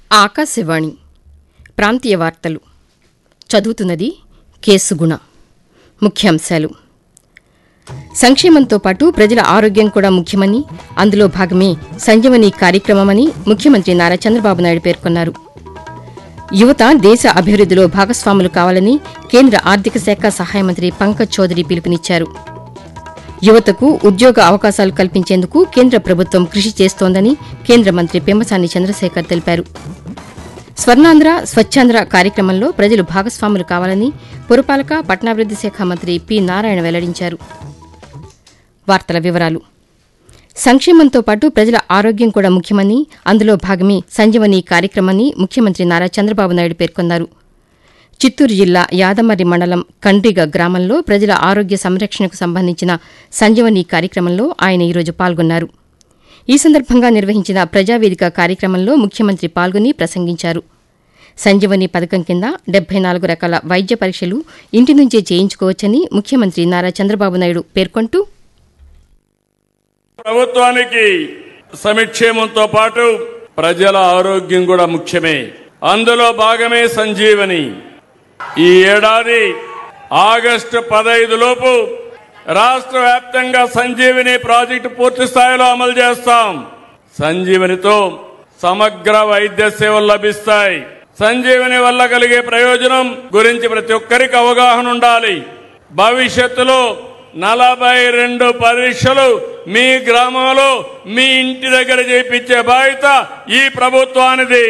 ఆకాశవాణి ప్రాంతీయ వార్తలు చదువుతున్నది కేసుగుణ ముఖ్యాంశాలు సంక్షేమంతో పాటు ప్రజల ఆరోగ్యం కూడా ముఖ్యమని అందులో భాగమే సంజీవని కార్యక్రమమని ముఖ్యమంత్రి నారా చంద్రబాబు నాయుడు పేర్కొన్నారు యువత దేశ అభివృద్దిలో భాగస్వాములు కావాలని కేంద్ర ఆర్థిక శాఖ సహాయ మంత్రి పంకజ్ చౌదరి పిలుపునిచ్చారు యువతకు ఉద్యోగ అవకాశాలు కల్పించేందుకు కేంద్ర ప్రభుత్వం కృషి చేస్తోందని కేంద్ర మంత్రి పెమ్మసాని చంద్రశేఖర్ తెలిపారు స్వర్ణాంధ్ర స్వచ్ఛాంధ్ర కార్యక్రమంలో ప్రజలు భాగస్వాములు కావాలని పురపాలక పట్టణాభివృద్ది శాఖ మంత్రి పి నారాయణ వెల్లడించారు వార్తల వివరాలు సంక్షేమంతో పాటు ప్రజల ఆరోగ్యం కూడా ముఖ్యమని అందులో భాగమే సంజీవని కార్యక్రమని ముఖ్యమంత్రి నారా చంద్రబాబు నాయుడు పేర్కొన్నారు చిత్తూరు జిల్లా యాదమర్రి మండలం కండ్రిగ గ్రామంలో ప్రజల ఆరోగ్య సంరక్షణకు సంబంధించిన సంజీవని కార్యక్రమంలో ఆయన ఈరోజు పాల్గొన్నారు ఈ సందర్భంగా నిర్వహించిన ప్రజావేదిక కార్యక్రమంలో ముఖ్యమంత్రి పాల్గొని ప్రసంగించారు సంజీవని పథకం కింద డెబ్బై నాలుగు రకాల వైద్య పరీక్షలు ఇంటి నుంచే చేయించుకోవచ్చని ముఖ్యమంత్రి నారా చంద్రబాబు నాయుడు పేర్కొంటూ ప్రభుత్వానికి సమిక్షేమంతో పాటు ప్రజల ఆరోగ్యం కూడా ముఖ్యమే అందులో భాగమే సంజీవని ఈ ఏడాది ఆగస్టు పదహైదు లోపు రాష్ట్ర వ్యాప్తంగా సంజీవని ప్రాజెక్టు పూర్తి స్థాయిలో అమలు చేస్తాం సంజీవనితో సమగ్ర వైద్య సేవలు లభిస్తాయి సంజీవని వల్ల కలిగే ప్రయోజనం గురించి ప్రతి ఒక్కరికి అవగాహన ఉండాలి భవిష్యత్తులో నలభై రెండు పరీక్షలు మీ గ్రామంలో మీ ఇంటి దగ్గర చేయించే బాధ్యత ఈ ప్రభుత్వానిది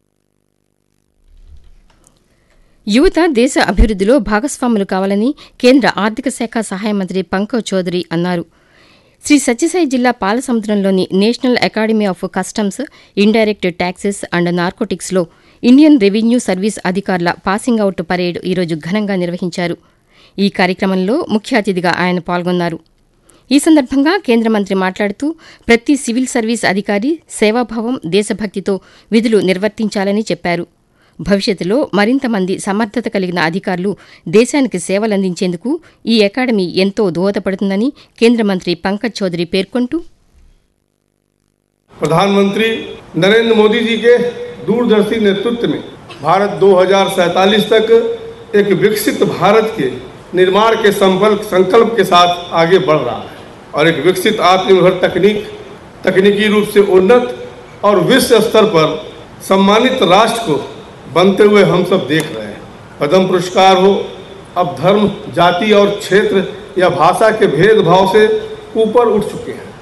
యువత దేశ అభివృద్దిలో భాగస్వాములు కావాలని కేంద్ర ఆర్థిక శాఖ సహాయ మంత్రి పంకజ్ చౌదరి అన్నారు శ్రీ సత్యసాయి జిల్లా పాలసముద్రంలోని national academy of customs indirect taxes and నార్కోటిక్స్లో ఇండియన్ రెవెన్యూ సర్వీస్ అధికారుల పాసింగ్ అవుట్ పరేడ్ ఈరోజు ఘనంగా నిర్వహించారు ఈ కార్యక్రమంలో ముఖ్య అతిథిగా ఆయన పాల్గొన్నారు ఈ సందర్భంగా కేంద్ర మంత్రి మాట్లాడుతూ ప్రతి సివిల్ సర్వీస్ అధికారి సేవాభావం దేశభక్తితో విధులు నిర్వర్తించాలని చెప్పారు భవిష్యత్తులో మరింత మంది సమర్థత కలిగిన అధికారులు దేశానికి సేవలందించేందుకు ఈ అకాడమీ ఎంతో దోహదపడుతుందని కేంద్ర మంత్రి పంకజ్ చౌదరి పేర్కొంటూ प्रधानमंत्री नरेंद्र मोदी जी के दूरदर्शी नेतृत्व में भारत 2047 तक एक विकसित भारत के निर्माण के संकल्प संकल्प के साथ आगे बढ़ रहा है और एक विकसित आत्मनिर्भर तकनीक तकनीकी रूप से उन्नत और विश्व स्तर पर सम्मानित राष्ट्र को बनते हुए हम सब देख रहे हैं पद्म पुरस्कार हो अब धर्म जाति और क्षेत्र या भाषा के भेदभाव से ऊपर उठ चुके हैं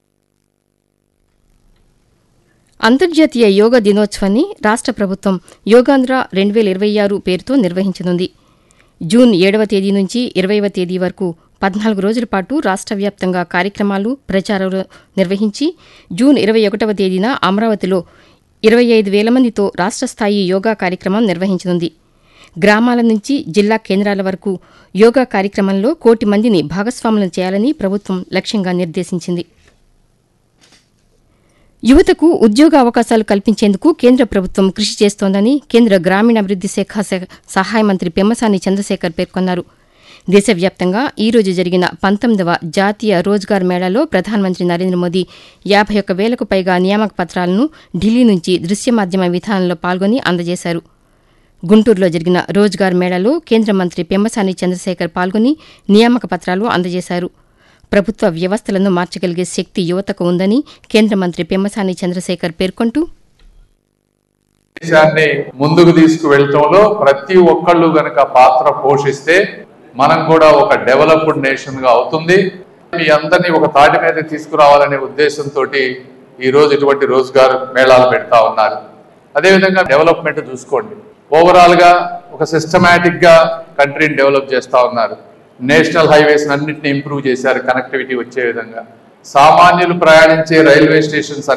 అంతర్జాతీయ యోగా దినోత్సవాన్ని రాష్ట్ర ప్రభుత్వం యోగాంధ్ర రెండు వేల ఇరవై ఆరు పేరుతో నిర్వహించనుంది జూన్ ఏడవ తేదీ నుంచి ఇరవైవ తేదీ వరకు పద్నాలుగు రోజుల పాటు రాష్ట్ర వ్యాప్తంగా కార్యక్రమాలు ప్రచారాలు నిర్వహించి జూన్ ఇరవై ఒకటవ తేదీన అమరావతిలో ఇరవై ఐదు వేల మందితో రాష్ట్ర స్థాయి యోగా కార్యక్రమం నిర్వహించనుంది గ్రామాల నుంచి జిల్లా కేంద్రాల వరకు యోగా కార్యక్రమంలో కోటి మందిని భాగస్వాములను చేయాలని ప్రభుత్వం లక్ష్యంగా నిర్దేశించింది యువతకు ఉద్యోగ అవకాశాలు కల్పించేందుకు కేంద్ర ప్రభుత్వం కృషి చేస్తోందని కేంద్ర గ్రామీణాభివృద్ది శాఖ స- సహాయ మంత్రి పెమ్మసాని చంద్రశేఖర్ పేర్కొన్నారు దేశవ్యాప్తంగా ఈ రోజు జరిగిన పంతొమ్మిదవ జాతీయ రోజ్గార్ మేళాలో ప్రధానమంత్రి నరేంద్ర మోదీ యాభై ఒక్క వేలకు పైగా నియామక పత్రాలను ఢిల్లీ నుంచి దృశ్య మాధ్యమ విధానంలో పాల్గొని అందజేశారు గుంటూరులో జరిగిన రోజ్గార్ మేళాలో కేంద్ర మంత్రి పెమ్మసాని చంద్రశేఖర్ పాల్గొని నియామక పత్రాలు అందజేశారు ప్రభుత్వ వ్యవస్థలను మార్చగలిగే శక్తి యువతకు ఉందని కేంద్ర మంత్రి పెమ్మసాని చంద్రశేఖర్ పేర్కొంటూ దేశాన్ని ముందుకు తీసుకువెళ్ళటంలో ప్రతి ఒక్కళ్ళు గనక పాత్ర పోషిస్తే మనం కూడా ఒక డెవలప్డ్ నేషన్ గా అవుతుంది మీ అందరినీ ఒక తాటి మీద తీసుకురావాలనే ఉద్దేశంతో ఈ రోజు ఇటువంటి రోజ్గార్ మేళాలు పెడతా ఉన్నారు అదేవిధంగా డెవలప్మెంట్ చూసుకోండి ఓవరాల్ గా ఒక సిస్టమేటిక్ గా కంట్రీని డెవలప్ చేస్తా ఉన్నారు నేషనల్ హైవేస్ అన్నింటినీ ఇంప్రూవ్ చేశారు కనెక్టివిటీ వచ్చే విధంగా సామాన్యులు ప్రయాణించే రైల్వే స్టేషన్స్